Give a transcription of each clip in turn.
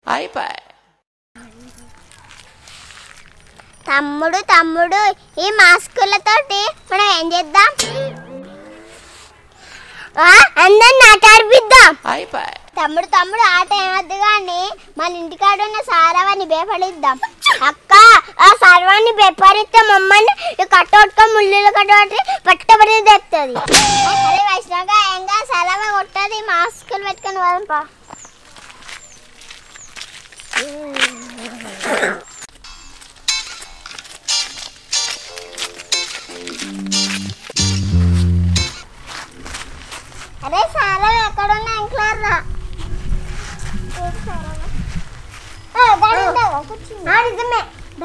తమ్ముడు తమ్ముడు ఈ మాస్కులతోటి మనం ఏం చేద్దాం ఆ, అందరిని ఆట ఆడిపిద్దాం తమ్ముడు తమ్ముడు ఆట ఏమద్దు కానీ మన ఇంటికాడ ఉన్న సారవాన్ని బేపడిద్దాం అక్క ఆ సారవాన్ని బేపడిస్తే మమ్మల్ని కట్టొట్టుకో ముళ్ళు కట్టబట్టి పట్టబడి తెస్తుంది అరే వైష్ణవగా ఏంగా సలవ కొట్టది మాస్కులు పెట్టుకొని వదంపా అరే సారా ఎక్కడున్నా ఇంట్లో నిజమే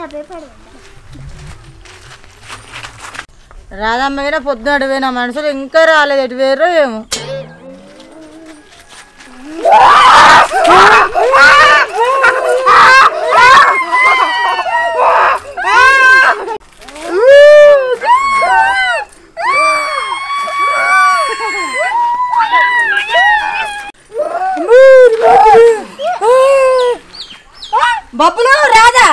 రాధమ్మ మీద పొద్దున అడిపోయిన మనుషులు ఇంకా రాలేదు ఎటు వేరో ఏమో బబ్బులు రాధా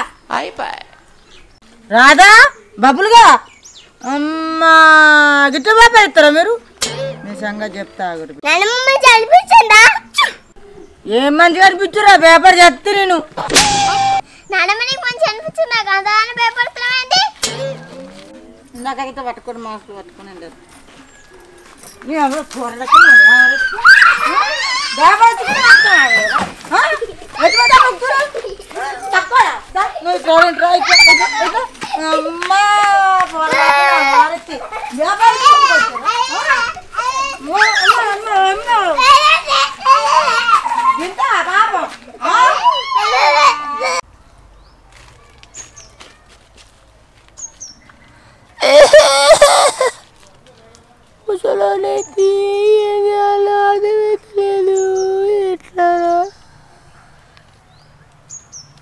రాధా బబ్బులుగా అమ్మా గిట్ట బాబా ఇస్తారా మీరు మీ సంగతి చెప్తా ఆగురు. నన్ను మమ్మల్ని చదివించండా ఏం మంచిగా అనిపించురా పేపర్ చెప్తే నేను నాన్నమ్మ నీకు మంచి అనిపించింది నాకు అంత అని భయపడుతున్నావేంటి నాకైతే పట్టుకొని మాస్క్ పట్టుకొని లేదు నీ ఎవరో కూరలకి నువ్వు ఆరు- భయపడుతున్నా అంటున్నావు. ఆ? ఎటు పడ్డా ముగ్గురు? తక్కువరా? దా, నువ్వు చూడండి రా, ఇక్కడ, ఇక్కడ, ఇక్కడ. అమ్మా, పొరపాటున ఆరెత్తి. భయపడుతున్నా కొంచెం. అమ్మా, అమ్మా, అమ్మా, అమ్మా. వింటా పాపం ఆ? ముసలోళ్ళకి